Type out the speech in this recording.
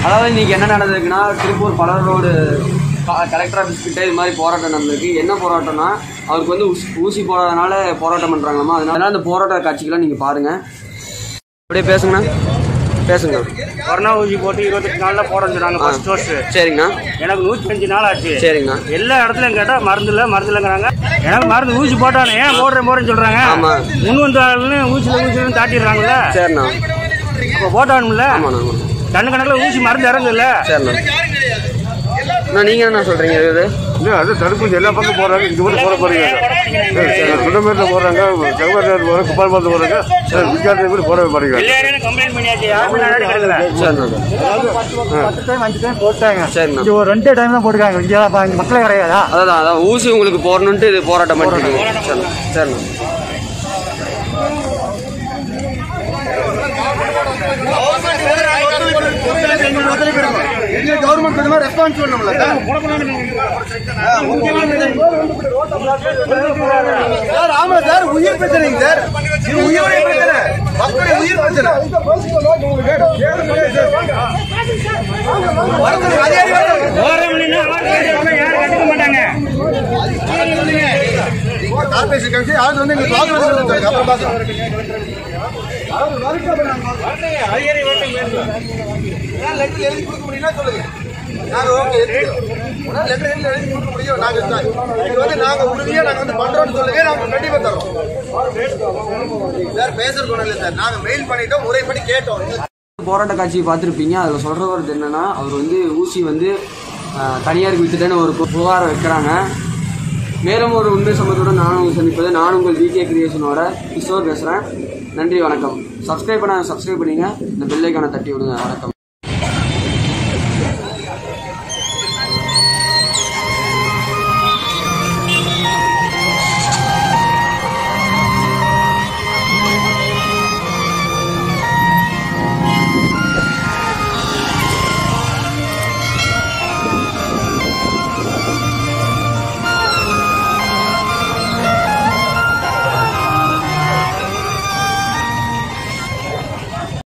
அதாவது இன்னைக்கு என்ன நடந்திருக்குன்னா திருப்பூர் பலர் ரோடு கலெக்டர் ஆஃபீஸ் கிட்ட இது மாதிரி போராட்டம் நடந்திருக்கு என்ன போராட்டம்னா அவருக்கு வந்து ஊசி ஊசி போடாதனால போராட்டம் பண்ணுறாங்களாமா அதனால அந்த போராட்ட காட்சிகளை நீங்கள் பாருங்கள் அப்படியே பேசுங்கண்ணா பேசுங்க கொரோனா ஊசி போட்டு இருபத்தெட்டு நாள்ல போட சொன்னாங்க ஃபர்ஸ்ட் டோஸ் சரிங்கண்ணா எனக்கு நூற்றி அஞ்சு நாள் ஆச்சு சரிங்கண்ணா எல்லா இடத்துலயும் கேட்டா மருந்து இல்ல மருந்து இல்லைங்கிறாங்க எனக்கு மருந்து ஊசி போட்டானே ஏன் போடுறேன் போடுறேன்னு சொல்றாங்க ஆமா. முன் வந்த ஆளுன்னு ஊசில ஊசில தாட்டிடுறாங்கல்ல சரிண்ணா அப்ப போட்டானும்ல ஆமாண்ணா ஆமாண்ணா கண்ணு கணக்குல ஊசி மருந்து இறங்குதுல்ல சரிண்ணா அண்ணா நீங்கள் என்ன சொல்கிறீங்க இது இல்லை அது தடுப்பூசி எல்லா பக்கம் போடுறாங்க இங்கே கூட போட போறீங்க குண்டமேட்டில் போடுறாங்க செங்கோட்டையில் போடுறாங்க குப்பால் போடுறாங்க விசாரணை கூட போடவே மாட்டேங்கிறாங்க எல்லாரும் கம்ப்ளைண்ட் பண்ணியாச்சு யாருமே நடவடிக்கை எடுக்கல சரிண்ணா பத்து டைம் அஞ்சு டைம் போட்டாங்க சரிண்ணா இங்க ஒரு ரெண்டு டைம் தான் போட்டுருக்காங்க இங்க அப்ப இங்க மக்களே கிடையாதா அதான் அதான் ஊசி உங்களுக்கு போடணுன்ட்டு இது போராட்டம் பண்ணிருக்கீங்க சரிண்ணா சரிண்ணா கவர்மெண்ட் கொஞ்சமா ரெஸ்பான்ஸ் பண்ணணும்ல சார் ஆமா சார் உயிர் பிரச்சனைங்க சார் இது உயிர் பிரச்சனை மக்களுடைய உயிர் பிரச்சனை வரது அதிகாரி வரது. போறவங்கன்னா யாரும் கண்டுக்க மாட்டாங்க கார்பரேஷன் கமிஷன் யாரும் வந்து எங்களுக்கு ப்ராப்ளம் சொல்லுங்க அப்புறம் பார்க்கலாம் லெட்டர் எழுதி கொடுக்க முடியும்னா சொல்லுங்க நாங்க ஓகே உடனே லெட்டர் எழுதி எழுதி கொடுக்க முடியும் நாங்க தான். இது வந்து நாங்க உறுதியா நாங்க வந்து பண்றோம்னு சொல்லுங்க நாங்க கண்டிப்பா தரோம் சார் பேசுறது ஒண்ணும் இல்லை சார் நாங்க மெயில் பண்ணிட்டோம் முறைப்படி கேட்டோம் போராட்ட காட்சியை பார்த்துருப்பீங்க அதில் சொல்கிற ஒரு என்னன்னா அவர் வந்து ஊசி வந்து ஆஹ், தனியாருக்கு வித்துட்டேன்னு ஒரு பு- புகாரை வைக்கிறாங்க மேலும் ஒரு உண்மை சம்பவத்துடன் நானும் உங்களை சந்திப்பது நானும் உங்கள் ஜிகே கிரியேஷனோட கிஷோர் பேசுகிறேன் நன்றி வணக்கம் சப்ஸ்கிரைப் பண்ண சப்ஸ்கிரைப் பண்ணிங்க இந்த பெல்லைக்கான தட்டி விடுங்க வணக்கம்